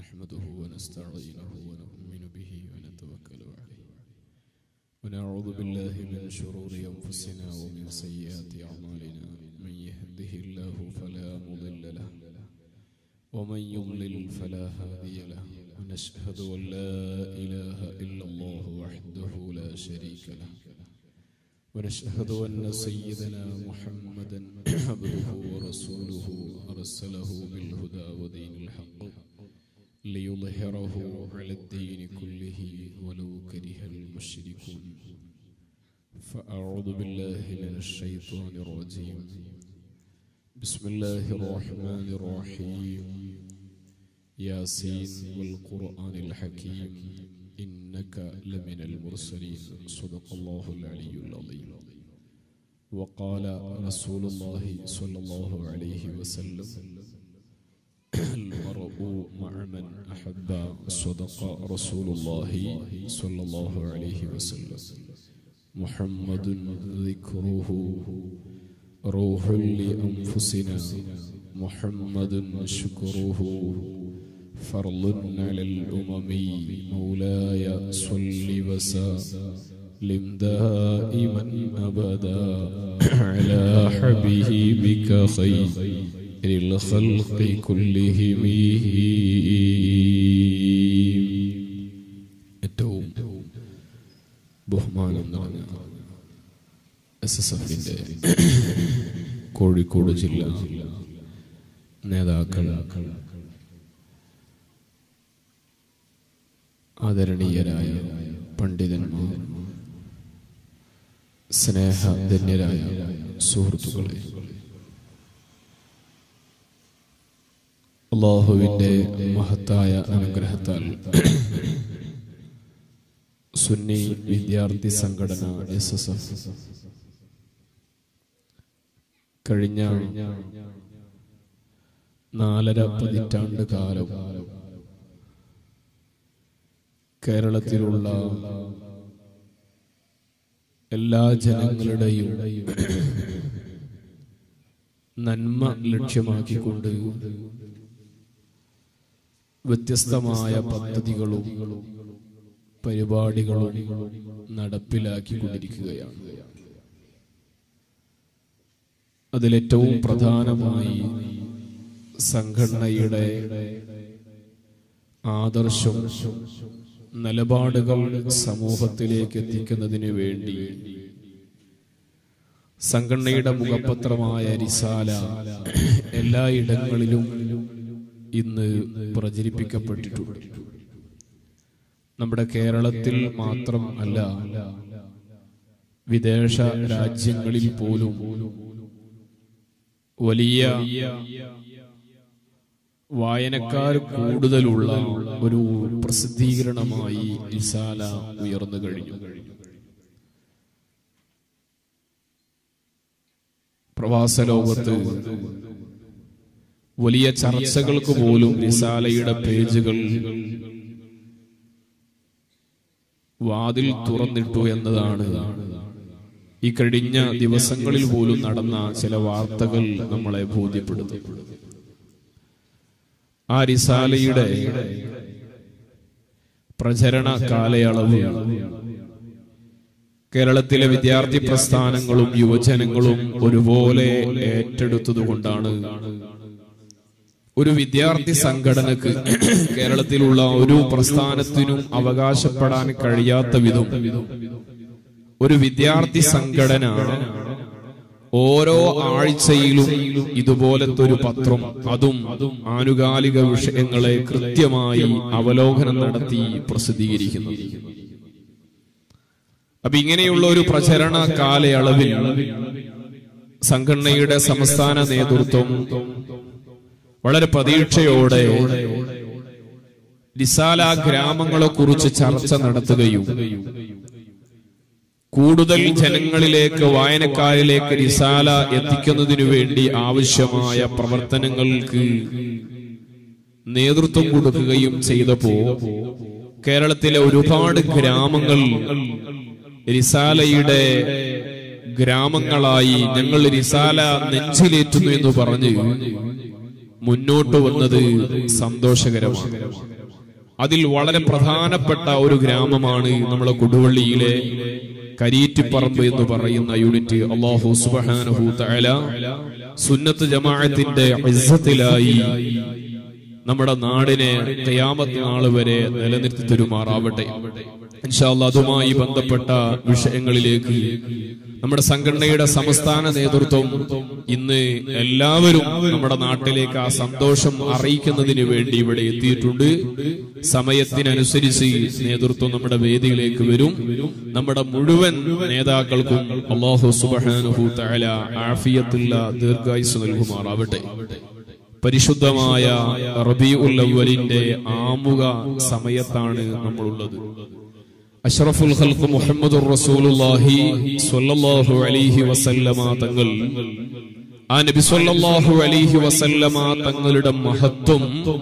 نحمده ونستعينه ونؤمن به ونتوكل عليه ونعوذ بالله من شرور أنفسنا ومن سيئات أعمالنا من يهده الله فلا مضل له ومن يضلل فلا هادي له ونشهد أن لا إله إلا الله وحده لا شريك له ونشهد أن سيدنا محمدا عبده ورسوله أرسله بالهدى ودين الحق ليظهره على الدين كله ولو كره المشركون فأعوذ بالله من الشيطان الرجيم بسم الله الرحمن الرحيم ياسين والقرآن الحكيم إنك لمن المرسلين صدق الله العلي العظيم وقال رسول الله صلى الله عليه وسلم المرء مع من أحب صدق رسول الله صلى الله عليه وسلم محمد ذكره روح لأنفسنا محمد شكره فرض على الأمم مولاي صل وسلم دائما أبدا على حبيبك خير الخلق كلهم ഏറ്റവും ബഹുമാനം നിറഞ്ഞ എസ് എസ് എഫിന്റെ കോഴിക്കോട് ജില്ല നേതാക്കൾ ആദരണീയരായ പണ്ഡിതന്മാർ സ്നേഹധന്യരായ സുഹൃത്തുക്കളെ അള്ളാഹുവിന്റെ മഹത്തായ അനുഗ്രഹത്താൽ സുന്നി വിദ്യാർത്ഥി സംഘടന എസ് എസ് എഫ് കഴിഞ്ഞ നാലര പതിറ്റാണ്ട് കാലം കേരളത്തിലുള്ള എല്ലാ ജനങ്ങളുടെയും നന്മ ലക്ഷ്യമാക്കിക്കൊണ്ട് വ്യത്യസ്തമായ പദ്ധതികളും പരിപാടികളും നടപ്പിലാക്കിക്കൊണ്ടിരിക്കുകയാണ് അതിലേറ്റവും പ്രധാനമായി സംഘടനയുടെ ആദർശം നിലപാടുകൾ സമൂഹത്തിലേക്ക് എത്തിക്കുന്നതിന് വേണ്ടി സംഘടനയുടെ മുഖപത്രമായ റിസാല എല്ലായിടങ്ങളിലും ഇന്ന് പ്രചരിപ്പിക്കപ്പെട്ടിട്ടുണ്ട് നമ്മുടെ കേരളത്തിൽ മാത്രം അല്ല വിദേശ രാജ്യങ്ങളിൽ പോലും വലിയ വായനക്കാർ കൂടുതലുള്ള ഒരു പ്രസിദ്ധീകരണമായി ഇസാല ഉയർന്നു കഴിഞ്ഞു പ്രവാസ ലോകത്ത് വലിയ ചർച്ചകൾക്ക് പോലും റിസാലയുടെ പേജുകൾ വാതിൽ തുറന്നിട്ടു എന്നതാണ് ഈ കഴിഞ്ഞ ദിവസങ്ങളിൽ പോലും നടന്ന ചില വാർത്തകൾ നമ്മളെ ബോധ്യപ്പെടുത്തും ആ റിസാലയുടെ പ്രചരണ കാലയളവ് കേരളത്തിലെ വിദ്യാർത്ഥി പ്രസ്ഥാനങ്ങളും യുവജനങ്ങളും ഒരുപോലെ ഏറ്റെടുത്തതുകൊണ്ടാണ് ഒരു വിദ്യാർത്ഥി സംഘടനക്ക് കേരളത്തിലുള്ള ഒരു പ്രസ്ഥാനത്തിനും അവകാശപ്പെടാൻ കഴിയാത്ത വിധം ഒരു വിദ്യാർത്ഥി സംഘടന ഓരോ ആഴ്ചയിലും ഇതുപോലത്തെ ഒരു പത്രം അതും ആനുകാലിക വിഷയങ്ങളെ കൃത്യമായി അവലോകനം നടത്തി പ്രസിദ്ധീകരിക്കുന്നു അപ്പൊ ഇങ്ങനെയുള്ള ഒരു പ്രചരണ കാലയളവിൽ സംഘടനയുടെ സംസ്ഥാന നേതൃത്വം വളരെ പ്രതീക്ഷയോടെ രിസാല ഗ്രാമങ്ങളെ കുറിച്ച് ചർച്ച നടത്തുകയും കൂടുതൽ ജനങ്ങളിലേക്ക് വായനക്കാരിലേക്ക് റിസാല എത്തിക്കുന്നതിനു വേണ്ടി ആവശ്യമായ പ്രവർത്തനങ്ങൾക്ക് നേതൃത്വം കൊടുക്കുകയും ചെയ്തപ്പോ കേരളത്തിലെ ഒരുപാട് ഗ്രാമങ്ങൾ റിസാലയുടെ ഗ്രാമങ്ങളായി ഞങ്ങൾ റിസാല നെഞ്ചിലേറ്റുന്നു എന്ന് പറഞ്ഞ് മുന്നോട്ട് വന്നത് സന്തോഷകരമാണ് അതിൽ വളരെ പ്രധാനപ്പെട്ട ഒരു ഗ്രാമമാണ് നമ്മളെ കൊടുവള്ളിയിലെ കരീറ്റിപ്പറമ്പ് എന്ന് പറയുന്ന യൂണിറ്റ് അള്ളാഹു സുബഹാനഹു തആല സുന്നത്ത് ജമാഅത്തിന്റെ ഇസ്സത്തിലായി നമ്മുടെ നാടിനെ ഖിയാമത്ത് നാൾ വരെ നിലനിർത്തി തരുമാറാവട്ടെ ഇൻഷാല്ല അതുമായി ബന്ധപ്പെട്ട വിഷയങ്ങളിലേക്ക് നമ്മുടെ സംഘടനയുടെ സംസ്ഥാന നേതൃത്വം ഇന്ന് എല്ലാവരും നമ്മുടെ നാട്ടിലേക്ക് ആ സന്തോഷം അറിയിക്കുന്നതിന് വേണ്ടി ഇവിടെ എത്തിയിട്ടുണ്ട് സമയത്തിനനുസരിച്ച് നേതൃത്വം നമ്മുടെ വേദിയിലേക്ക് വരും നമ്മുടെ മുഴുവൻ നേതാക്കൾക്കും അള്ളാഹു സുബഹാനുഹു തആല ആഫിയത്തുള്ള ദീർഘായുസ് നൽകുമാറാവട്ടെ പരിശുദ്ധമായ റബീഉൽ അവലിന്റെ ആമുഖ സമയത്താണ് നമ്മളുള്ളത് അഷ്റഫുൽ ഖൽഖ് മുഹമ്മദുർ റസൂലുള്ളാഹി സ്വല്ലല്ലാഹു അലൈഹി വസല്ലമ തങ്ങൾ ആ നബി സ്വല്ലല്ലാഹു അലൈഹി വസല്ലമ തങ്ങളുടെ മഹത്വം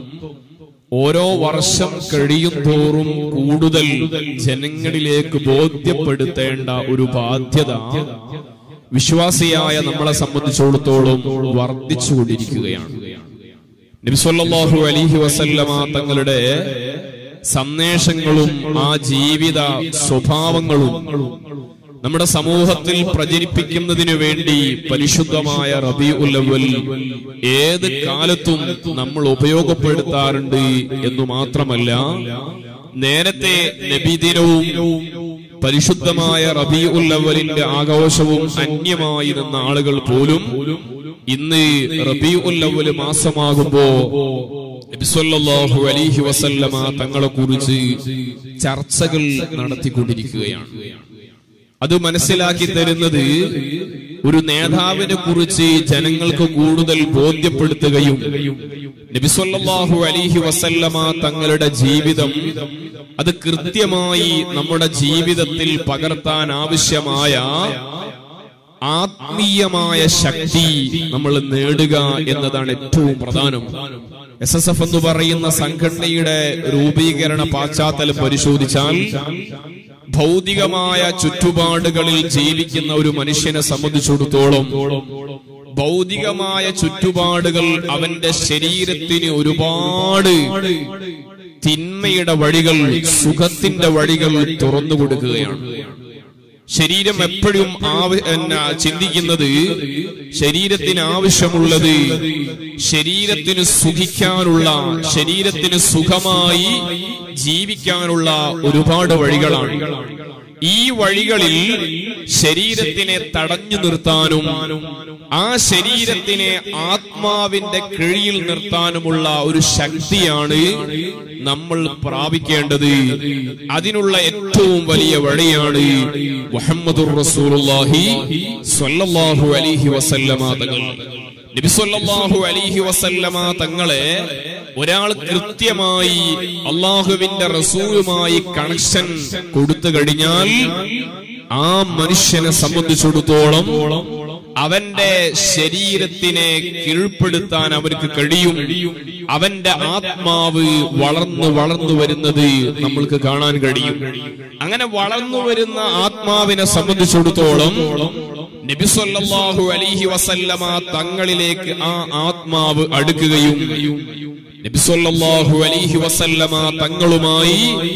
ഓരോ വർഷം കഴിയും തോറും കൂടുതൽ ജനങ്ങളിലേക്ക് ബോധ്യപ്പെടുത്തേണ്ട ഒരു ബാധ്യത വിശ്വാസിയായ നമ്മളെ സംബന്ധിച്ചിടത്തോളം വർദ്ധിച്ചുകൊണ്ടിരിക്കുകയാണ് നബിസ്വല്ലാഹു അലിഹി വസല്ലമ തങ്ങളുടെ സന്ദേശങ്ങളും ആ ജീവിത സ്വഭാവങ്ങളും നമ്മുടെ സമൂഹത്തിൽ പ്രചരിപ്പിക്കുന്നതിനു വേണ്ടി പരിശുദ്ധമായ റബി ഉല്ലവൽ ഏത് കാലത്തും നമ്മൾ ഉപയോഗപ്പെടുത്താറുണ്ട് എന്നു മാത്രമല്ല നേരത്തെ നബിദിനവും പരിശുദ്ധമായ റബി ഉല്ലവലിന്റെ ആഘോഷവും അന്യമായി നിന്ന ആളുകൾ പോലും ഇന്ന് റബി ഉല്ലവല് മാസമാകുമ്പോ നബിസ്വല്ലാഹു അലിഹി വസല്ലമ തങ്ങളെ കുറിച്ച് ചർച്ചകൾ നടത്തിക്കൊണ്ടിരിക്കുകയാണ് അത് മനസ്സിലാക്കി തരുന്നത് ഒരു നേതാവിനെ കുറിച്ച് ജനങ്ങൾക്ക് കൂടുതൽ ബോധ്യപ്പെടുത്തുകയും നബിസ്വല്ലാഹു അലിഹി വസല്ലമ തങ്ങളുടെ ജീവിതം അത് കൃത്യമായി നമ്മുടെ ജീവിതത്തിൽ പകർത്താൻ ആവശ്യമായ ആത്മീയമായ ശക്തി നമ്മൾ നേടുക എന്നതാണ് ഏറ്റവും പ്രധാനം എസ് എസ് എഫ് എന്ന് പറയുന്ന സംഘടനയുടെ രൂപീകരണ പാശ്ചാത്തലം പരിശോധിച്ചാൽ ഭൗതികമായ ചുറ്റുപാടുകളിൽ ജീവിക്കുന്ന ഒരു മനുഷ്യനെ സംബന്ധിച്ചിടത്തോളം ഭൗതികമായ ചുറ്റുപാടുകൾ അവന്റെ ശരീരത്തിന് ഒരുപാട് തിന്മയുടെ വഴികൾ സുഖത്തിന്റെ വഴികൾ തുറന്നു കൊടുക്കുകയാണ് ശരീരം എപ്പോഴും ചിന്തിക്കുന്നത് ശരീരത്തിന് ആവശ്യമുള്ളത് ശരീരത്തിന് സുഖിക്കാനുള്ള ശരീരത്തിന് സുഖമായി ജീവിക്കാനുള്ള ഒരുപാട് വഴികളാണ് ഈ വഴികളിൽ ശരീരത്തിനെ തടഞ്ഞു നിർത്താനും ആ ശരീരത്തിനെ ആത്മാവിന്റെ കീഴിൽ നിർത്താനുമുള്ള ഒരു ശക്തിയാണ് നമ്മൾ പ്രാപിക്കേണ്ടത് അതിനുള്ള ഏറ്റവും വലിയ വഴിയാണ് മുഹമ്മദുർ റസൂലുള്ളാഹി സ്വല്ലല്ലാഹു അലൈഹി വസല്ലമ തങ്ങൾ നബി സല്ലല്ലാഹു അലൈഹി വസല്ലമ തങ്ങളെ ഒരാൾ കൃത്യമായി അള്ളാഹുവിന്റെ റസൂലുമായി കണക്ഷൻ കൊടുത്തു കഴിഞ്ഞാൽ ആ മനുഷ്യനെ സംബന്ധിച്ചിടത്തോളം അവന്റെ ശരീരത്തിനെ കീഴ്പ്പെടുത്താൻ അവർക്ക് കഴിയും അവന്റെ ആത്മാവ് വളർന്നു വളർന്നു വരുന്നത് നമ്മൾക്ക് കാണാൻ കഴിയും അങ്ങനെ വളർന്നു വരുന്ന ആത്മാവിനെ സംബന്ധിച്ചിടത്തോളം നബിസൊല്ലാഹു അലിഹി വസല്ലമ തങ്ങളിലേക്ക് ആ ആത്മാവ് അടുക്കുകയും നബിസൊല്ലാഹു അലിഹി വസല്ലമ തങ്ങളുമായി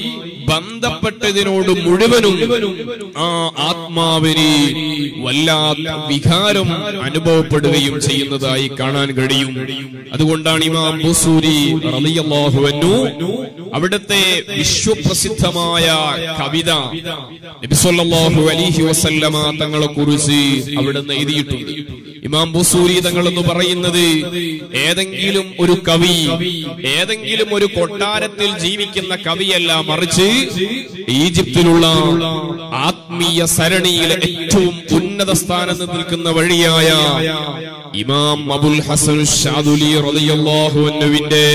ബന്ധപ്പെട്ടതിനോട് മുഴുവനും ആ ആത്മാവിന് വല്ലാത്ത വികാരം അനുഭവപ്പെടുകയും ചെയ്യുന്നതായി കാണാൻ കഴിയും അതുകൊണ്ടാണ് ഇമാം ബുസൂരി റളിയല്ലാഹു അൻഹു അവിടുത്തെ വിശ്വപ്രസിദ്ധമായ കവിത നബി സല്ലല്ലാഹു അലൈഹി വസല്ലമ തങ്ങളെ കുറിച്ച് അവിടുന്ന് എഴുതിയിട്ടുണ്ട് ഇമാം ബുസൂരി തങ്ങൾ എന്ന് പറയുന്നത് ഏതെങ്കിലും ഒരു കവി ഏതെങ്കിലും ഒരു കൊട്ടാരത്തിൽ ജീവിക്കുന്ന കവിയല്ല മറിച്ച് ഈജിപ്തിലുള്ള ആത്മീയ സരണിയിലെ ഏറ്റവും ഉന്നത സ്ഥാനത്ത് നിൽക്കുന്ന വഴിയായ ഇമാം അബുൽ ഹസൻ ഷാദുലി റളിയല്ലാഹു അൻഹുവിന്റെ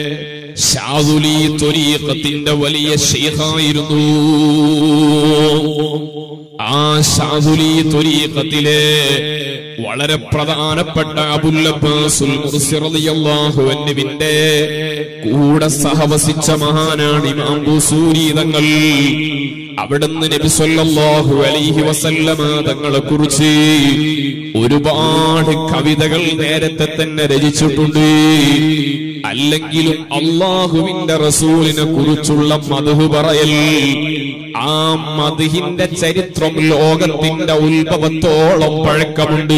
ഷാദുലി ത്വരീഖത്തിന്റെ വലിയ ഷെയ്ഖായിരുന്നു ആ ഷാദുലി ത്വരീഖത്തിലെ വളരെ പ്രധാനപ്പെട്ട അബുൽ അബ്ബാസുൽ മുർസി റളിയല്ലാഹു അൻഹുവിന്റെ കൂടെ സഹവസിച്ച മഹാനാണ് ഇമാം ബുസൂരി തങ്ങൾ അവിടുന്ന് നബി സല്ലല്ലാഹു അലൈഹി വസല്ലമ തങ്ങളെ കുറിച്ച് ഒരുപാട് കവിതകൾ നേരത്തെ തന്നെ രചിച്ചിട്ടുണ്ട് അല്ലെങ്കിലും അള്ളാഹുവിന്റെ റസൂലിനെ കുറിച്ചുള്ള മധു പറയൽ ആ മധുഹിന്റെ ചരിത്രം ലോകത്തിന്റെ ഉത്ഭവത്തോളം പഴക്കമുണ്ട്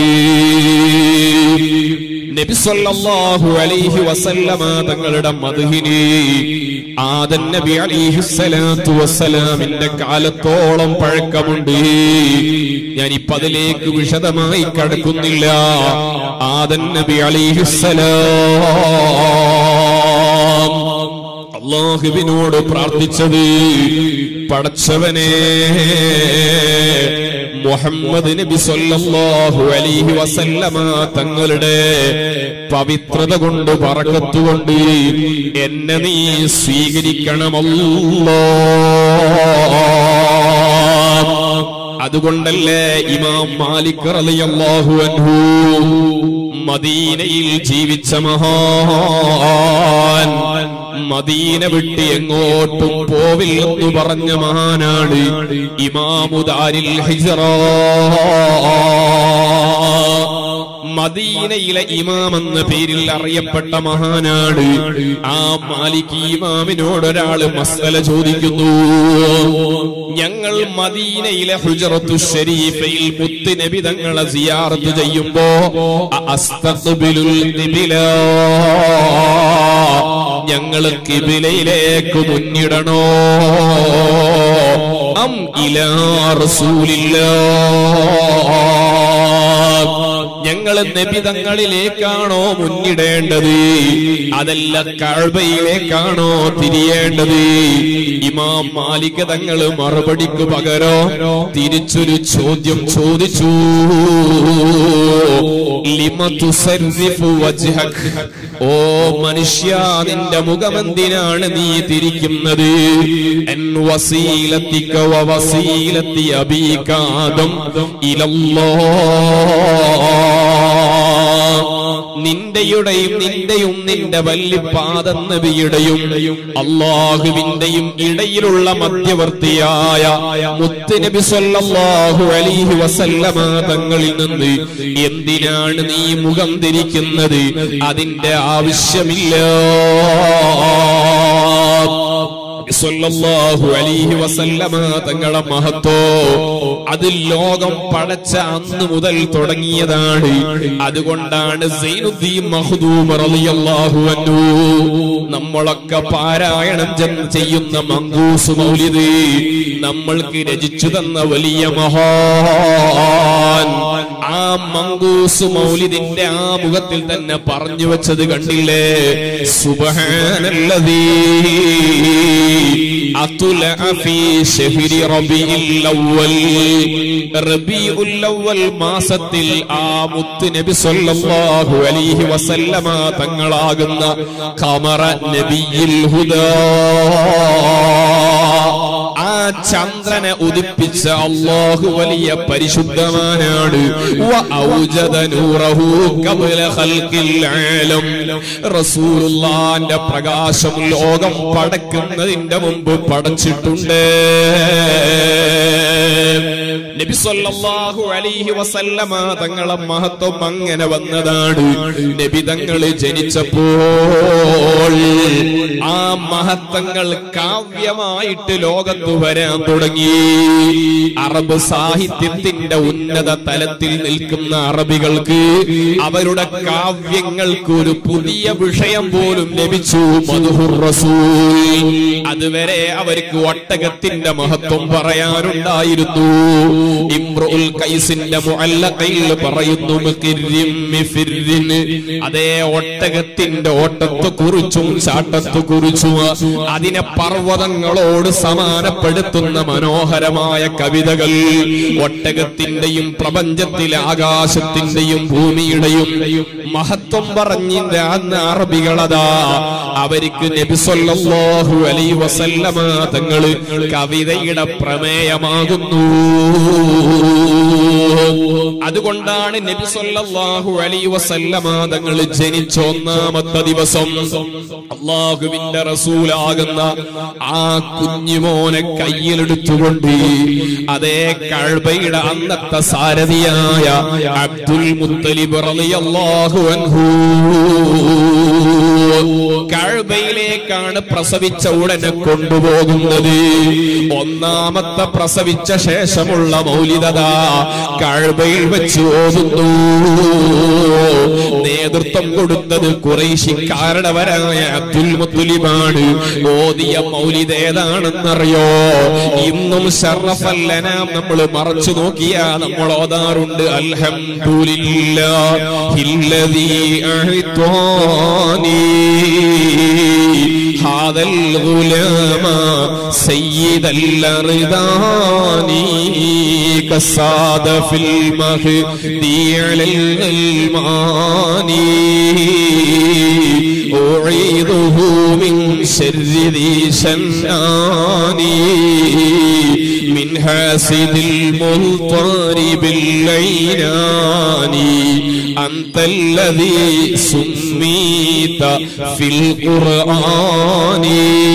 നബി സല്ലല്ലാഹു അലൈഹി വസല്ലമ തങ്ങളുടെ മധുഹിന് ആദൻ നബി അലൈഹി സ്വലാത്തു വസ്സലാമിന്റെ കാലത്തോളം പഴക്കമുണ്ട് ഞാനിപ്പോ അതിലേക്ക് വിശദമായി കടക്കുന്നില്ല ആദൻ നബി അലിഹിസ്സലാം അള്ളാഹുവിനോട് പ്രാർത്ഥിച്ചത് പടച്ചവനെ മുഹമ്മദ് നബി സല്ലല്ലാഹു അലൈഹി വസല്ലമ തങ്ങളുടെ പവിത്രത കൊണ്ട് പറക്കത്തുകൊണ്ട് എന്നെ നീ സ്വീകരിക്കണമല്ലോ അതുകൊണ്ടല്ലേ ഇമാം മാലിക് റളിയല്ലാഹു അൻഹു മദീനയിൽ ജീവിച്ച മഹാൻ മദീന വിട്ട് എങ്ങോട്ടും പോവില്ലെന്ന് പറഞ്ഞ മഹാനാണ് ഇമാമുദാരിൽ ഹിജറ മദീനയിലെ ഇമാം എന്ന പേരിൽ അറിയപ്പെട്ട മഹാനാണ് ആ മാലിക് ഇമാമിനോട് ഒരാള് മസല ചോദിക്കുന്നു ഞങ്ങൾ മദീനയിലെ ഹുജറത്തു ഷരീഫയിൽ മുത്ത് നബി തങ്ങളെ സിയാറത്ത് ചെയ്യുമ്പോ അസ്തഖ്ബിലുൽ ഖിബില ഞങ്ങൾ കിബിലയിലേക്ക് മുന്നിടണോ അം ഇലാ റസൂലില്ലാ ഞങ്ങൾ നബിതങ്ങളിലേക്കാണോ മുന്നിടേണ്ടത് അതല്ല കഴബയിലേക്കാണോ തിരിയേണ്ടത് ഇമാം മാലിക തങ്ങൾ മറുപടിക്ക് പകരോ തിരിച്ചൊരു ചോദ്യം ചോദിച്ചു ലിമ തുസർരിഫു വജ്ഹക്. ഓ മനുഷ്യ നിന്റെ മുഖമെന്തിനാണ് നീ തിരിക്കുന്നത് എൻ വസീലത്തിക വ വസീലത്തി അബീക ആദം നിന്റെയുടെയും നിന്റെയും നിന്റെ വല്ലിപ്പാദം നബിയുടെയും അള്ളാഹുവിന്റെയും ഇടയിലുള്ള മധ്യവർത്തിയായ മുത്തുനബി സല്ലല്ലാഹു അലൈഹി വസല്ലമ തങ്ങളിൽ നിന്ന് എന്തിനാണ് നീ മുഖം തിരിക്കുന്നത് അതിന്റെ ആവശ്യമില്ല സല്ലല്ലാഹു അലൈഹി വസല്ലമ തങ്ങളെ മഹത്വോ അത് ലോകം പടച്ച അന്ന് മുതൽ തുടങ്ങിയതാണ് അതുകൊണ്ടാണ് സൈനുദ്ദീൻ മഖ്ദൂം റളിയല്ലാഹു അൻഹു നമ്മളൊക്കെ പാരായണം ജൻ- ചെയ്യുന്ന മങ്കൂസ് മൗലിദ് നമ്മൾക്ക് രചിച്ചു തന്ന വലിയ മഹാൻ ആ മങ്കൂസ് മൗലിദിന്റെ ആ മുഖത്തിൽ തന്നെ പറഞ്ഞു വെച്ചത് കണ്ടില്ലേ സുബഹാനല്ലതീ أطلع في شهر ربيع الأول ربيع الأول മാസത്തിൽ ആ മുത്ത് നബി സല്ലല്ലാഹു അലൈഹി വസല്ലമ തങ്ങളാകുന്ന ഖമറ നബിയിൽ ഹുദാ ആ ചന്ദ്രനെ ഉദിപ്പിച്ച അള്ളാഹു വലിയ പരിശുദ്ധമാനാണ് വ ഔജദ നൂറഹു ഖബല ഖൽഖിൽ ആലം റസൂലുള്ളാന്റെ പ്രകാശം ലോകം പടക്കുന്നതിന്റെ മുമ്പ് പടച്ചിട്ടുണ്ട് നബി സല്ലല്ലാഹു അലൈഹി വസല്ലമ തങ്ങളെ മഹത്വം അങ്ങനെ വന്നതാണ് നബി തങ്ങൾ ജനിച്ചപ്പോൾ ആ മഹത്വങ്ങൾ കാവ്യമായിട്ട് ലോകത്ത് വരാൻ തുടങ്ങി അറബ് സാഹിത്യത്തിന്റെ ഉന്നത തലത്തിൽ നിൽക്കുന്ന അറബികൾക്ക് അവരുടെ കാവ്യങ്ങൾക്ക് ഒരു പുതിയ വിഷയം പോലും ലഭിച്ചു മധുഹുർ റസൂൽ അതുവരെ അവർക്ക് ഒട്ടകത്തിന്റെ മഹത്വം പറയാനുണ്ടായിരുന്നു ഇമ്രുൽ കൈസിന്റെ മുഅല്ലഖയിൽ പറയുന്നു മിഖിര്യം മിഫിരിൻ. അതേ ഒട്ടകത്തിന്റെ ഓട്ടത്തെ കുറിച്ചും ചാട്ടത്തെ കുറിച്ചും അതിനെ പർവ്വതങ്ങളോട് സമാനപ്പെടുത്തുന്ന മനോഹരമായ കവിതകൾ ഒട്ടകത്തിന്റെയും പ്രപഞ്ചത്തിലെ ആകാശത്തിന്റെയും ഭൂമിയുടെയും മഹത്വം പറഞ്ഞിന്റെ അന്ന് അറബികളതാ അവർക്ക് നബിസൊല്ലാഹു അലൈ വസല്ലമ തങ്ങള് കവിതയുടെ പ്രമേയമാകുന്നു അതുകൊണ്ടാണ് നബി സല്ലല്ലാഹു അലൈഹി വസല്ലമ തങ്ങൾ ജനിച്ച ഒന്നാമത്തെ ദിവസം അള്ളാഹുവിന്റെ റസൂലാകുന്ന ആ കുഞ്ഞുമോനെ കയ്യിലെടുത്തുകൊണ്ട് അതേ കഴബയുടെ അന്നത്തെ സാരഥിയായ അബ്ദുൽ മുത്തലിബ് റളിയല്ലാഹു അൻഹു കഴബയിലേക്കാണ് പ്രസവിച്ച ഉടനെ കൊണ്ടുപോകുന്നത് ഒന്നാമത്തെ പ്രസവിച്ച ശേഷമുള്ള മൗലികത കഴബയിൽ വെച്ച് ഓതുന്നു നേതൃത്വം കൊടുത്തത് കുറേശിക്കാരണവരായ അബ്ദുൽ മുത്തുലിമാണ് ഓതിയ മൗലിദ ഏതാണെന്നറിയോ ഇന്നും ഷറഫല്ലനാം നമ്മൾ മറച്ചു നോക്കിയാ നമ്മൾ ഓതാറുണ്ട് അൽഹംദുലില്ലാഹില്ലദീ അഹ്താനി هذا الغلام سيد الأرضان كالصاد في المهدي على الغلمان أعيذه من شر ذي شنآن من حاسد المضطرب الليلان أنت الذي سميت في القرآن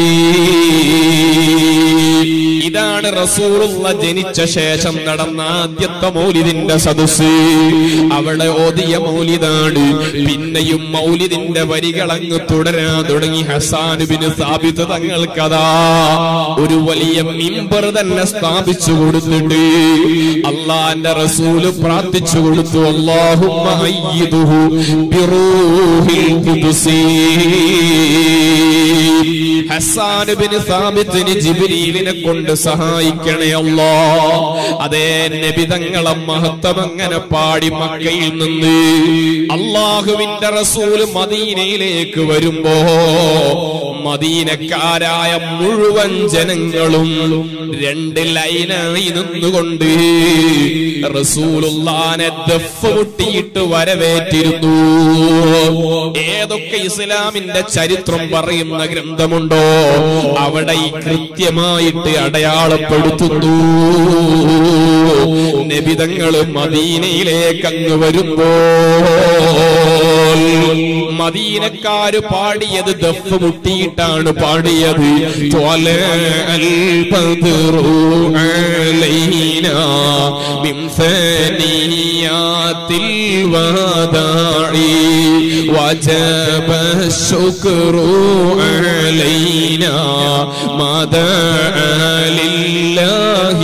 ഇതാണ് റസൂറുള്ള ജനിച്ച ശേഷം നടന്ന ആദ്യത്തെ മൗലിദിന്റെ സദസ് അവിടെ ഓതിയ മൗലിദാണ് പിന്നെയും മൗലിദിന്റെ വരികൾ അങ്ങ് തുടരാൻ തുടങ്ങി ഹസാനുബിന് സ്ഥാപിත തങ്ങൾക്കതാ ഒരു വലിയ മിമ്പർ തന്നെ സ്ഥാപിച്ചു കൊടുത്തിട്ട് അള്ളാന്റെ റസൂല് പ്രാർത്ഥിച്ചു കൊടുത്തു അള്ളാഹുമ്മ അയ്യിദുഹു ബിറൂഹിൽ ഖുദ്സി ഹസാൻ ബിൻ സാബിത്തിന് ജിബ്രീലിനെ കൊണ്ട് സഹായിക്കണേ അല്ലാ അതേ നബിതങ്ങളെ മഹത്വം അങ്ങനെ പാടി മക്കയിൽ നിന്ന് അള്ളാഹുവിന്റെ റസൂല് മദീനയിലേക്ക് വരുമ്പോ മദീനക്കാരായ മുഴുവൻ ജനങ്ങളും രണ്ട് ലൈനായി നിന്നുകൊണ്ട് റസൂലുള്ളാനെ ദഫ് മുട്ടിയിട്ട് വരവേറ്റിരുന്നു ഏതൊക്കെ ഇസ്ലാമിന്റെ ചരിത്രം പറയുന്ന ഗ്രന്ഥമുണ്ടോ അവിടെ ഈ കൃത്യമായിട്ട് അടയാളപ്പെടുത്തുന്നു നബിതങ്ങള് മദീനയിലേക്ക് അങ്ങ് വരുമ്പോ മദീനക്കാര് പാടിയത് ദഫ് മുട്ടിയിട്ടാണ് പാടിയത് ത്വല അൽ ബദ്റു അലൈനാ മിൻ ثنيات الوداع وجب الشكر علينا ما دعا لله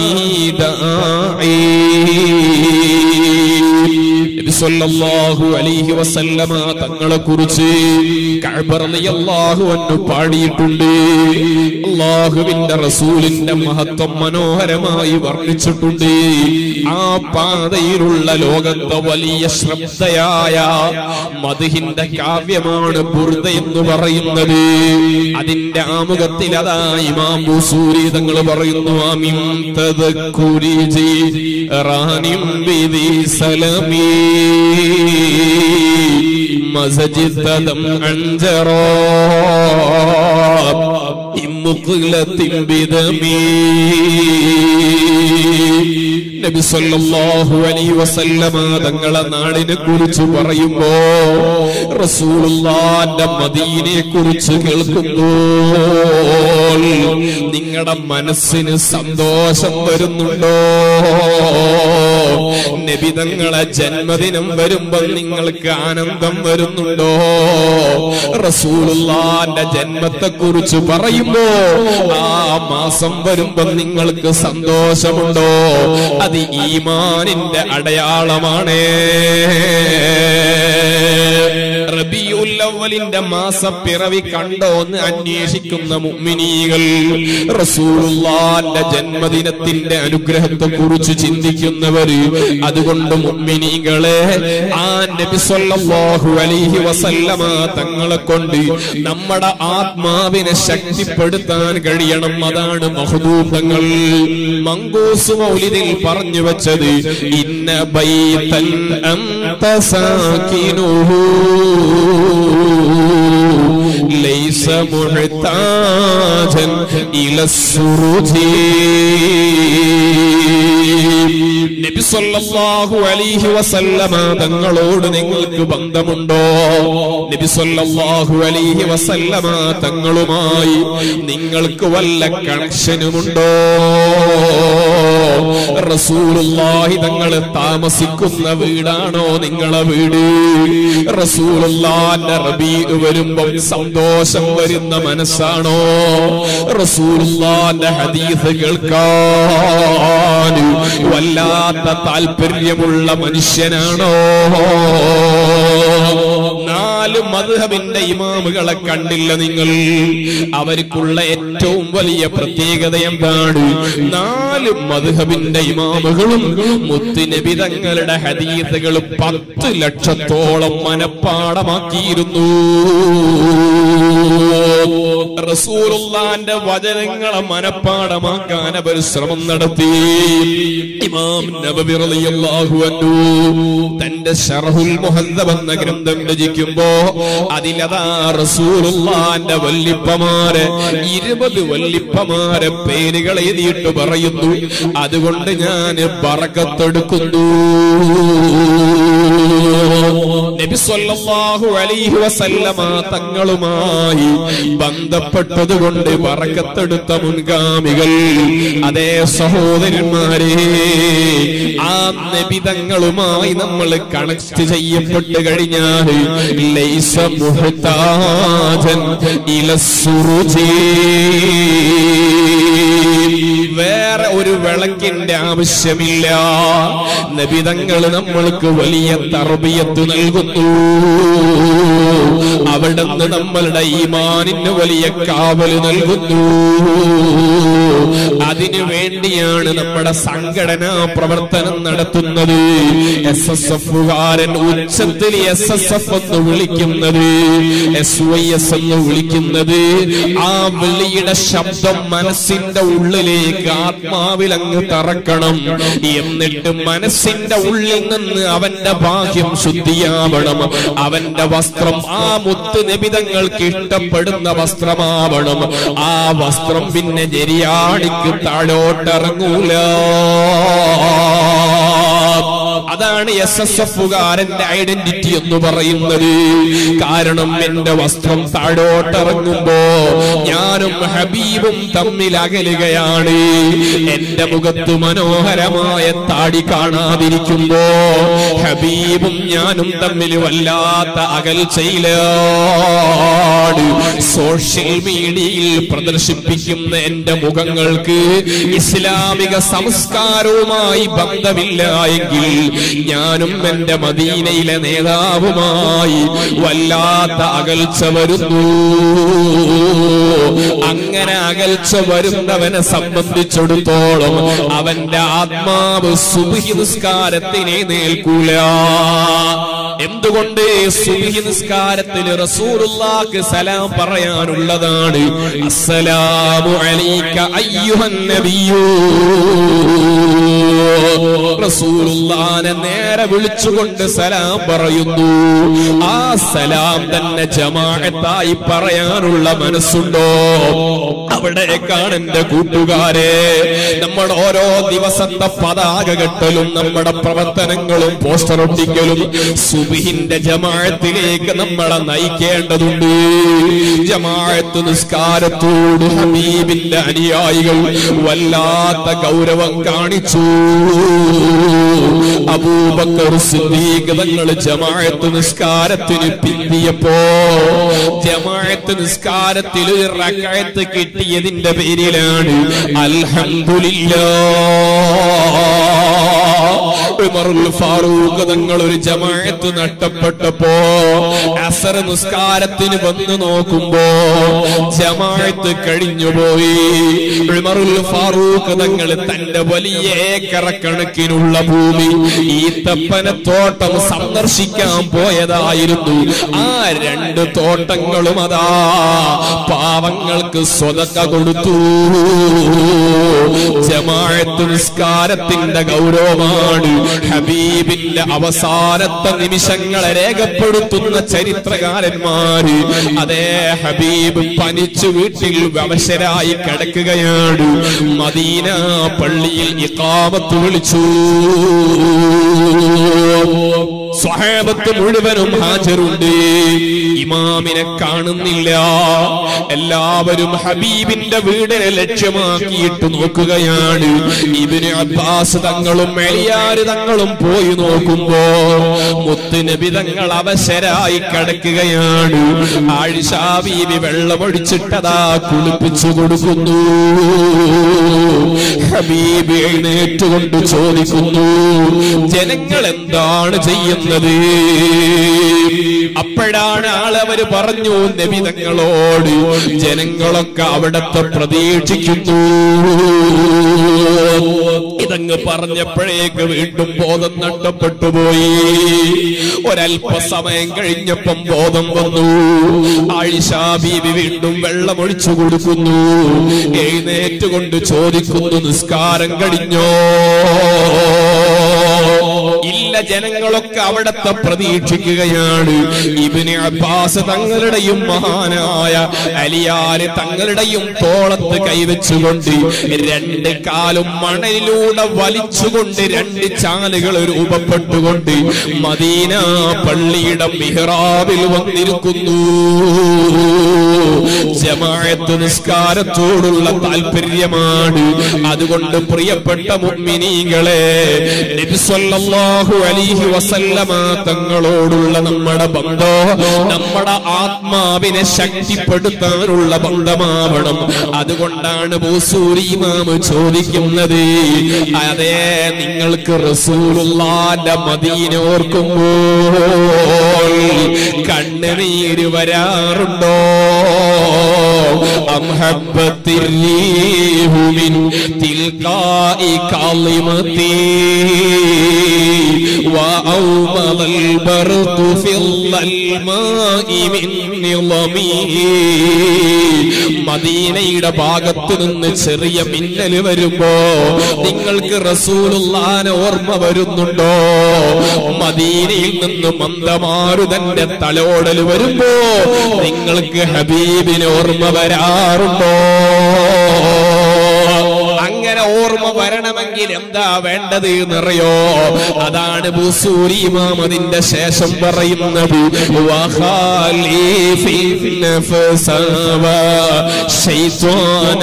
ദാഇ സല്ലല്ലാഹു അലൈഹി വസല്ലമ തങ്ങളെ കുറിച്ച് കഅബ റളിയല്ലാഹു അൻഹു പാടിയിട്ടുണ്ട് അല്ലാഹുവിന്റെ റസൂലിന്റെ മഹത്വം മനോഹരമായി വർണ്ണിച്ചിട്ടുണ്ട് ആ പാതയിലുള്ള ലോകത്തെ വലിയ ശ്രദ്ധയായ മധുഹിന്റെ കാവ്യമാണ് ബുർദ എന്ന് പറയുന്നത് അതിന്റെ ആമുഖത്തിൽ അതാ ഇമാം ബുസൂരി തങ്ങൾ പറയുന്നു അമിം തദക്കുരി ജി റാനിം ബിദി സലമീ മസജിദം അഞ്ചറോ ഇമ്മുഖലത്തിൻ ബിദമീ നബി സല്ലല്ലാഹു അലൈഹി വസല്ലമ തങ്ങളെ നാടിനെ കുറിച്ച് പറയുമ്പോ റസൂലുള്ളാന്റെ മദീനയെ കുറിച്ച് കേൾക്കുമ്പോൾ നിങ്ങളുടെ മനസ്സിന് സന്തോഷം വരുന്നുണ്ടോ നബിതങ്ങളെ ജന്മദിനം വരുമ്പോൾ നിങ്ങൾക്ക് ആനന്ദം വരുന്നുണ്ടോ റസൂലുള്ളാന്റെ ജന്മത്തെ കുറിച്ച് പറയുമ്പോ ആ മാസം വരുമ്പോൾ നിങ്ങൾക്ക് സന്തോഷമുണ്ടോ അത് ഈമാനിന്റെ അടയാളമാണ് റബിയുൽ റബിയുല്ലവലിന്റെ മാസപ്പിറവി കണ്ടോ എന്ന് അന്വേഷിക്കുന്ന മുഅ്മിനീകൾ റസൂലുള്ളാന്റെ ജന്മദിനത്തിന്റെ അനുഗ്രഹത്തെ കുറിച്ച് ചിന്തിക്കുന്നവര് അതുകൊണ്ട് മുഅ്മിനീകളെ ആ നബി സല്ലല്ലാഹു അലൈഹി വസല്ലമ തങ്ങളെ കൊണ്ട് നമ്മുടെ ആത്മാവിനെ ശക്തിപ്പെടുത്താൻ കഴിയണം അതാണ് മഹദൂതങ്ങൾ മങ്കൂസ് മൗലിദിൽ പറഞ്ഞു വെച്ചത് ഇന്ന ബൈതൻ അന്ത സാകിനുഹു ലൈസ മുഹ്താജൻ ഇല നബി സല്ലല്ലാഹു അലൈഹി വസല്ലമ തങ്ങളോട് നിങ്ങൾക്ക് ബന്ധമുണ്ടോ നബി സല്ലല്ലാഹു അലൈഹി വസല്ലമ തങ്ങളുമായി നിങ്ങൾക്ക് വല്ല കണക്ഷനുമുണ്ടോ റസൂലുള്ളാഹി തങ്ങൾ താമസിക്കുന്ന വീടാണോ നിങ്ങളെ വീട് റസൂലുള്ളാന്റെ റബീ വരുമ്പം സന്തോഷം വരുന്ന മനസ്സാണോ റസൂലുള്ളാന്റെ ഹദീസ് കേൾക്കാൻ വല്ലാത്ത താല്പര്യമുള്ള മനുഷ്യനാണോ നാല് മധുഹബിന്റെ ഇമാമുകളെ കണ്ടില്ല നിങ്ങൾ അവർക്കുള്ള ഏറ്റവും വലിയ പ്രത്യേകത എന്താണ് നാല് മധുഹബിന്റെ ഇമാമുകളും മുത്തുനബി തങ്ങളുടെ ഹദീസുകൾ പത്ത് ലക്ഷത്തോളം മനപ്പാടമാക്കിയിരുന്നു റസൂലുള്ളാന്റെ വചനങ്ങളെ മനപ്പാടമാക്കാൻ അവർ ശ്രമം നടത്തി ഇമാം നബവി റളിയല്ലാഹു അൻഹു തന്റെ ഷറഹുൽ മുഹദ്ദബ് എന്ന ഗ്രന്ഥം രചിക്കുമ്പോ അതിലതാ റസൂലുള്ളാന്റെ വല്ലിപ്പമാരെ ഇരുപത് വല്ലിപ്പമാരെ പേരുകൾ എഴുതിയിട്ട് പറയുന്നു അതുകൊണ്ട് ഞാൻ പറക്കത്തെടുക്കുന്നു നബി സല്ലല്ലാഹു അലൈഹി വസല്ലമ തങ്ങളുമായി ബന്ധപ്പെട്ടതുകൊണ്ട് പറക്കത്തെടുത്ത മുൻഗാമികൾ അതേ സഹോദരന്മാരെ ആ നബിതങ്ങളുമായി നമ്മൾ കണക്ട് ചെയ്യപ്പെട്ട് കഴിഞ്ഞാൽ ലൈസ മുഹ്താജൻ ഇല സുറുജി വേറെ ഒരു വിളക്കിന്റെ ആവശ്യമില്ല നബിതങ്ങൾ നമ്മൾക്ക് വലിയ തർബിയത്ത് നൽകുന്നു അവിടുന്ന് നമ്മളുടെ ഈമാനിന് വലിയ കാവല് നൽകുന്നു അതിനു വേണ്ടിയാണ് നമ്മുടെ സംഘടനാ പ്രവർത്തനം നടത്തുന്നത് എസ് എസ് എഫുകാരൻ ഉച്ചത്തിൽ എസ് എസ് എഫ് എന്ന് വിളിക്കുന്നത് എസ് വൈ എസ് എന്ന് വിളിക്കുന്നത് ആ വിളിയുടെ ശബ്ദം മനസ്സിന്റെ ഉള്ളിലേക്ക് ആത്മാവിൽ അങ്ങ് തറക്കണം എന്നിട്ട് മനസ്സിന്റെ ഉള്ളിൽ നിന്ന് അവന്റെ ഭാഗ്യം ശുദ്ധിയാവണം അവന്റെ വസ്ത്രം ആ മുത്ത് നിബിതങ്ങൾക്ക് ഇഷ്ടപ്പെടുന്ന വസ്ത്രമാവണം ആ വസ്ത്രം പിന്നെ ജരിയാണിക്ക് താഴോട്ടിറങ്ങൂല അതാണ് എസ് എസ് എഫുകാരന്റെ ഐഡന്റിറ്റി എന്ന് പറയുന്നത് കാരണം എന്റെ വസ്ത്രം താഴോട്ടിറങ്ങുമ്പോ ഞാനും ഹബീബും തമ്മിൽ അകലുകയാണ് എന്റെ മുഖത്ത് മനോഹരമായ താടി കാണാതിരിക്കുമ്പോ ഹബീബും ഞാനും തമ്മിൽ വല്ലാത്ത അകൽച്ചയിലാണ് സോഷ്യൽ മീഡിയയിൽ പ്രദർശിപ്പിക്കുന്ന എന്റെ മുഖങ്ങൾക്ക് ഇസ്ലാമിക സംസ്കാരവുമായി ബന്ധമില്ല എങ്കിൽ ഞാനും എന്റെ മദീനയിലെ നേതാവുമായി വല്ലാത്ത അകൽച്ച വരുന്നു അങ്ങനെ അകൽച്ച വരുന്നവനെ സംബന്ധിച്ചിടത്തോളം അവന്റെ ആത്മാവ് സുബഹി നിസ്കാരത്തിനെ നേൽക്കൂല എന്തുകൊണ്ട് സുബഹി നിസ്കാരത്തിൽ റസൂലുള്ളാക്ക് സലാം പറയാനുള്ളതാണ് അസ്സലാമു അലൈക അയ്യുഹൻ നബിയൂ റസൂലുള്ളാനെ നേരെ വിളിച്ചുകൊണ്ട് സലാം പറയുന്നു ആ സലാം തന്നെ ജമാഅത്തായി പറയാനുള്ള മനസ്സുണ്ടോ അവിടേക്കാണ് എന്റെ കൂട്ടുകാരെ നമ്മൾ ഓരോ ദിവസത്തെ പതാക കെട്ടലും നമ്മുടെ പ്രവർത്തനങ്ങളും പോസ്റ്റർ ഒട്ടിക്കലും സുബിഹിന്റെ ജമാഅത്തിലേക്ക് നമ്മളെ നയിക്കേണ്ടതുണ്ട് ജമാഅത്ത് നിസ്കാരത്തോട് ഹബീബിന്റെ അനുയായികൾ വല്ലാത്ത ഗൗരവം കാണിച്ചു അബൂബക്കർ സിദ്ദീഖ് തങ്ങൾ ജമാഅത്ത് നിസ്കാരത്തിന് പിന്തിയപ്പോ ജമാഅത്ത് നിസ്കാരത്തിൽ ഒരു റക്അത്ത് കിട്ടിയതിന്റെ പേരിലാണ് അൽഹംദുലില്ലാ ഉമറുൽ ഫാറൂഖ് തങ്ങൾ ഒരു ജമാഅത്ത് നഷ്ടപ്പെട്ടപ്പോ അസർ നിസ്കാരത്തിന് വന്ന് നോക്കുമ്പോ ജമാഅത്ത് കഴിഞ്ഞുപോയി ഉമറുൽ ഫാറൂഖ് തങ്ങൾ തന്റെ വലിയ ഏക്കറക്കണക്കിനുള്ള ഭൂമി ഈ തപ്പനത്തോട്ടം സന്ദർശിക്കാൻ പോയതായിരുന്നു ആ രണ്ട് തോട്ടങ്ങളും അതാ പാവങ്ങൾക്ക് സ്വതക്ക കൊടുത്തു ജമാഅത്ത് നിസ്കാരത്തിന്റെ ഗൗരവമാണ് ഹബീബിന്റെ അവസാനത്തെ നിമിഷങ്ങളെ രേഖപ്പെടുത്തുന്ന ചരിത്രകാരന്മാര് അതേ ഹബീബ് പനിച്ചു വീട്ടിൽ അവശരായി കിടക്കുകയാണ് മദീന പള്ളിയിൽ ഇക്കാമത്ത് വിളിച്ചു സ്വഹാബത്ത് മുഴുവനും ഹാജരുണ്ട് ഇമാമിനെ കാണുന്നില്ല എല്ലാവരും ഹബീബിന്റെ വീടിനെ ലക്ഷ്യമാക്കിയിട്ട് നോക്കുകയാണ് ഇബിന് അബ്ബാസ് തങ്ങളും മെളിയാര് തങ്ങളും പോയി നോക്കുമ്പോ മുത്തുനബി തങ്ങൾ അവശരായി കിടക്കുകയാണ് ആഴിഷാബീവി വെള്ളമൊഴിച്ചിട്ടതാ കുളിപ്പിച്ചു കൊടുക്കുന്നു ഹബീബ് എഴുന്നേറ്റുകൊണ്ട് ചോദിക്കുന്നു ജനങ്ങൾ എന്താണ് ചെയ്യുന്നത് അപ്പോഴാണ് ആളവര് പറഞ്ഞു നബി തങ്ങളോട് ജനങ്ങളൊക്കെ അവിടത്തെ പ്രതീക്ഷിക്കുന്നു ഇതങ്ങ് പറഞ്ഞപ്പോഴേക്ക് വീണ്ടും ബോധം നഷ്ടപ്പെട്ടു പോയി ഒരല്പസമയം കഴിഞ്ഞപ്പം ബോധം വന്നു ആയിഷാ ബീവി വീണ്ടും വെള്ളമൊഴിച്ചു കൊടുക്കുന്നു എഴുന്നേറ്റുകൊണ്ട് ചോദിക്കുന്നു നിസ്കാരം കഴിഞ്ഞോ ഇല്ല ജനങ്ങളൊക്കെ അവിടത്തെ പ്രതീക്ഷിക്കുകയാണ് ഇബിന് അബ്ബാസ് തങ്ങളുടെയും മഹാനായ അലിയാര് തങ്ങളുടെയും തോളത്ത് കൈവച്ചുകൊണ്ട് രണ്ട് കാലും മണലിലൂടെ വലിച്ചുകൊണ്ട് രണ്ട് ചാലുകൾ രൂപപ്പെട്ടുകൊണ്ട് മദീന പള്ളിയുടെ മിഹ്റാബിൽ വന്നിരിക്കുന്നു ജമാഅത്ത് നിസ്കാരത്തോടുള്ള താല്പര്യമാണ് അതുകൊണ്ട് പ്രിയപ്പെട്ട മുഅ്മിനീങ്ങളെ നബി സല്ലല്ലാഹു അലൈഹി വസല്ലമ തങ്ങളോടുള്ള നമ്മുടെ ബന്ധം നമ്മുടെ ആത്മാവിനെ ശക്തിപ്പെടുത്താനുള്ള ബന്ധമാവണം അതുകൊണ്ടാണ് ബൂസൂരി ഇമാമ് ചോദിക്കുന്നത് അതെ നിങ്ങൾക്ക് റസൂലുള്ളാന്റെ മദീന ഓർക്കുമ്പോൾ കണ്ണുനീര് വരാറുണ്ടോ أم هبت الريح من تلقاء كلمتي وأومض البرق في الظلماء من نظمي മദീനയുടെ ഭാഗത്ത് നിന്ന് ചെറിയ മിന്നൽ വരുമ്പോ നിങ്ങൾക്ക് റസൂലുള്ളാനെ ഓർമ്മ വരുന്നുണ്ടോ മദീനയിൽ നിന്ന് മന്ദമാരുതന്റെ തലോടൽ വരുമ്പോ നിങ്ങൾക്ക് ഹബീബിന് ഓർമ്മ വരാറുണ്ടോ അങ്ങനെ ഓർമ്മ വരണമെങ്കിൽ എന്താ വേണ്ടത് എന്നറിയോ അതാണ് ബുസൂരി ഇമാം അതിന്റെ ശേഷം പറയുന്നത് വഖാലിഫി നഫ്സ വശൈത്വാന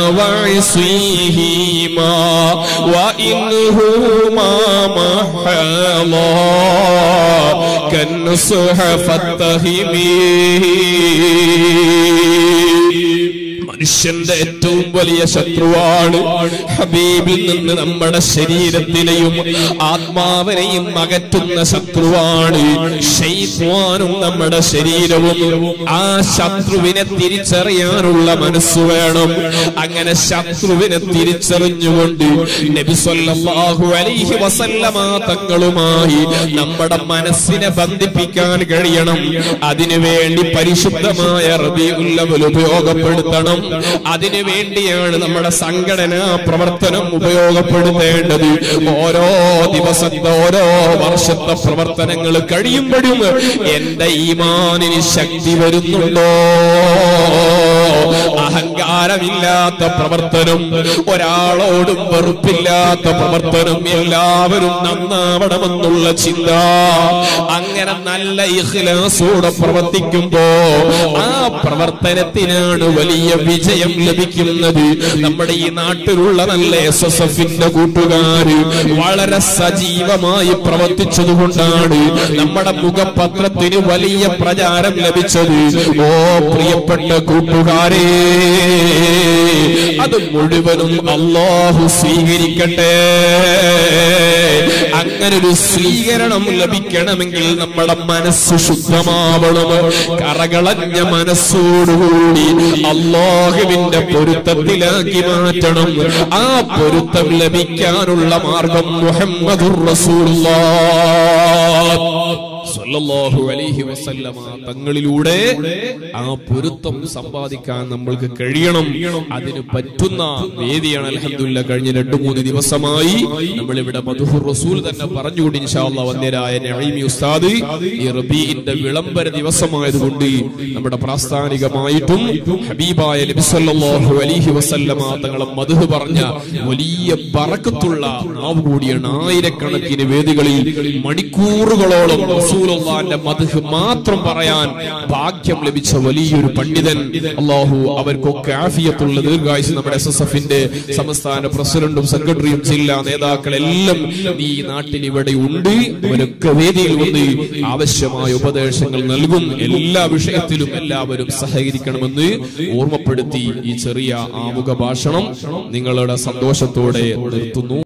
വഇസ്വിഹിമാ വഇൻഹുമാ മഹലാ കന്നുസ്ഹ ഫത്തഹിമീ മനുഷ്യന്റെ ഏറ്റവും വലിയ ശത്രുവാണ് ഹബീബിൽ നിന്ന് നമ്മുടെ ശരീരത്തിനെയും ആത്മാവിനെയും അകറ്റുന്ന ശത്രുവാണ് ഷെയ്ത്വാനും നമ്മുടെ ശരീരവും ആ ശത്രുവിനെ തിരിച്ചറിയാനുള്ള മനസ്സ് വേണം അങ്ങനെ ശത്രുവിനെ തിരിച്ചറിഞ്ഞുകൊണ്ട് നബി സല്ലല്ലാഹു അലൈഹി വസല്ലമ തങ്ങളുമായി നമ്മുടെ മനസ്സിനെ ബന്ധിപ്പിക്കാൻ കഴിയണം അതിനുവേണ്ടി പരിശുദ്ധമായ റബീഉൽ ഉപയോഗപ്പെടുത്തണം അതിനു വേണ്ടിയാണ് നമ്മുടെ സംഘടനാ പ്രവർത്തനം ഉപയോഗപ്പെടുത്തേണ്ടത് ഓരോ ദിവസത്തെ ഓരോ വർഷത്തെ പ്രവർത്തനങ്ങൾ കഴിയുമ്പോഴും എന്റെ ഈമാനിന് ശക്തി വരുന്നുണ്ടോ അഹങ്കാരമില്ലാത്ത പ്രവർത്തനം ഒരാളോടും വെറുപ്പില്ലാത്ത പ്രവർത്തനം എല്ലാവരും നന്നാവണമെന്നുള്ള ചിന്ത അങ്ങനെ നല്ല ഇഖ്ലാസോടെ പ്രവർത്തിക്കുമ്പോ ആ പ്രവർത്തനത്തിനാണ് വലിയ വിജയം ലഭിക്കുന്നത് നമ്മുടെ ഈ നാട്ടിലുള്ള നല്ല എസ് എസ് എഫിന്റെ കൂട്ടുകാര് വളരെ സജീവമായി പ്രവർത്തിച്ചതുകൊണ്ടാണ് നമ്മുടെ മുഖപത്രത്തിന് വലിയ പ്രചാരം ലഭിച്ചത് ഓ പ്രിയപ്പെട്ട കൂട്ടുകാരേ അത് മുഴുവനും അള്ളാഹു സ്വീകരിക്കട്ടെ അങ്ങനെ ഒരു സ്വീകരണം ലഭിക്കണമെങ്കിൽ നമ്മുടെ മനസ്സ് ശുദ്ധമാവണം കറകളഞ്ഞ മനസ്സോടുകൂടി അള്ളാഹുവിന്റെ പൊരുത്തത്തിലാക്കി മാറ്റണം ആ പൊരുത്തം ലഭിക്കാനുള്ള മാർഗം മുഹമ്മദുർ റസൂലുള്ളാഹ് സല്ലല്ലാഹു അലൈഹി വസല്ലമ തങ്ങളിലൂടെ ആ പൊരുത്തം സമ്പാദിക്കാൻ നമ്മൾക്ക് കഴിയണം അതിന് പറ്റുന്ന വേദിയാണ് അൽഹംദുലില്ലാ കഴിഞ്ഞ രണ്ടു മൂന്ന് ദിവസമായി നമ്മൾ ഇവിടെ മധുഹുർ റസൂൽ തന്നെ പറഞ്ഞുകൊണ്ട് ഇൻഷാല്ല വന്യരായ നഈമി ഉസ്താദ് ഈ റബീഇന്റെ വിളംബര ദിവസമായതുകൊണ്ട് നമ്മുടെ പ്രാസ്ഥാനികമായിട്ടും ഹബീബായ നബി സല്ലല്ലാഹു അലൈഹി വസല്ലമ തങ്ങളെ മധുഹ് പറഞ്ഞ വലിയ ബറക്കത്തുള്ള നാവ് കൂടിയാണ് ആയിരക്കണക്കിന് വേദികളിൽ മണിക്കൂറുകളോളം റസൂലുള്ളാന്റെ മദ്ഹ് മാത്രം പറയാൻ ഭാഗ്യം ലഭിച്ച വലിയൊരു പണ്ഡിതൻ അള്ളാഹു അവർക്കൊക്കെ ആഫിയത്തുള്ള ദീർഘായുസ് നമ്മുടെ എസ് എസ് എഫിന്റെ സംസ്ഥാന പ്രസിഡന്റും സെക്രട്ടറിയും ജില്ലാ നേതാക്കളെല്ലാം ഈ നാട്ടിൽ ഇവിടെ ഉണ്ട് അവരൊക്കെ വേദിയിൽ വന്ന് ആവശ്യമായ ഉപദേശങ്ങൾ നൽകും എല്ലാ വിഷയത്തിലും എല്ലാവരും സഹകരിക്കണമെന്ന് ഓർമ്മപ്പെടുത്തി ഈ ചെറിയ ആമുഖ ഭാഷണം നിങ്ങളുടെ സന്തോഷത്തോടെ നിർത്തുന്നു